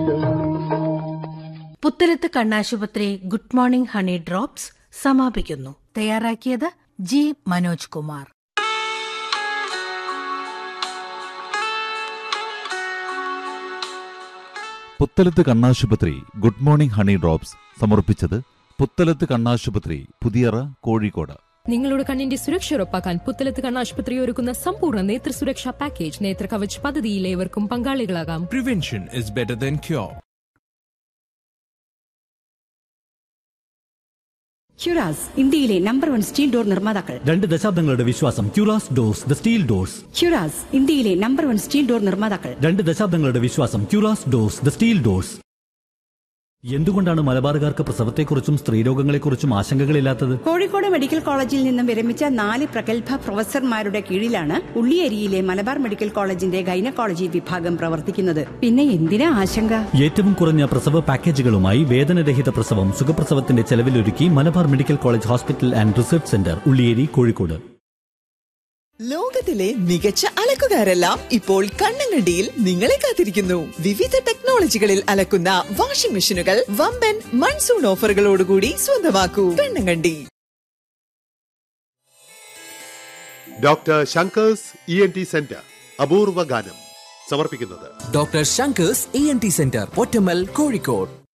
പുത്തലത്ത് കണ്ണാശുപത്രി good morning honey drops സമാപിക്കുന്നു തയ്യാറാക്കിയത് ജി മനോജ് കുമാർ പുത്തലത്ത് കണ്ണാശുപത്രി ഗുഡ് മോർണിംഗ് ഹണി ഡ്രോപ്സ് സമർപ്പിച്ചത് പുത്തലത്ത് കണ്ണാശുപത്രി പുതിയറ കോഴിക്കോട് നിങ്ങളുടെ കണ്ണിന്റെ സുരക്ഷ ഉറപ്പാക്കാൻ പുത്തലത്ത് കണ്ണാശുപത്രി ഒരുക്കുന്ന സമ്പൂർണ്ണ നേത്ര സുരക്ഷാ പാക്കേജ് നേത്ര കവച് പദ്ധതിയിൽ ഏവർക്കും പങ്കാളികളാകാം Prevention is better than cure. ക്യുറാസ് ഇന്ത്യയിലെ നമ്പർ വൺ സ്റ്റീൽ ഡോർ നിർമ്മാതാക്കൾ രണ്ട് ദശാബ്ദങ്ങളുടെ വിശ്വാസം ക്യൂറാസ് ഡോർസ് ദ സ്റ്റീൽ ഡോർസ് ക്യുറാസ് ഇന്ത്യയിലെ നമ്പർ വൺ സ്റ്റീൽ ഡോർ നിർമ്മാതാക്കൾ രണ്ട് ദശാബ്ദങ്ങളുടെ വിശ്വാസം ക്യൂറാസ് ഡോർസ് ദ സ്റ്റീൽ ഡോർസ് എന്തുകൊണ്ടാണ് മലബാറുകാർക്ക് പ്രസവത്തെക്കുറിച്ചും സ്ത്രീരോഗങ്ങളെക്കുറിച്ചും ആശങ്കകളില്ലാത്തത് കോഴിക്കോട് മെഡിക്കൽ കോളേജിൽ നിന്നും വിരമിച്ച നാല് പ്രഗത്ഭ പ്രൊഫസർമാരുടെ കീഴിലാണ് ഉള്ളിയേരിയിലെ മലബാർ മെഡിക്കൽ കോളേജിന്റെ ഗൈനക്കോളജി വിഭാഗം പ്രവർത്തിക്കുന്നത് പിന്നെ എന്തിനാ ആശങ്ക ഏറ്റവും കുറഞ്ഞ പ്രസവ പാക്കേജുകളുമായി വേദനരഹിത പ്രസവം സുഖപ്രസവത്തിന്റെ ചെലവിലൊരുക്കി Malabar medical college hospital and research centre Ulliyeri Kozhikode ലോകത്തിലെ മികച്ച അലക്കുകാരെല്ലാം ഇപ്പോൾ കണ്ണങ്കണ്ടിയിൽ നിങ്ങളെ കാത്തിരിക്കുന്നു വിവിധ ടെക്നോളജികളിൽ അലക്കുന്ന വാഷിംഗ് മെഷീനുകൾ വമ്പൻ മൺസൂൺ ഓഫറുകളോടുകൂടി സ്വന്തമാക്കൂ Kannankandi doctor Shankar's E N T centre അപൂർവ ഗാനം സമർപ്പിക്കുന്നത് doctor Shankar's E N T centre Pottammal Kozhikode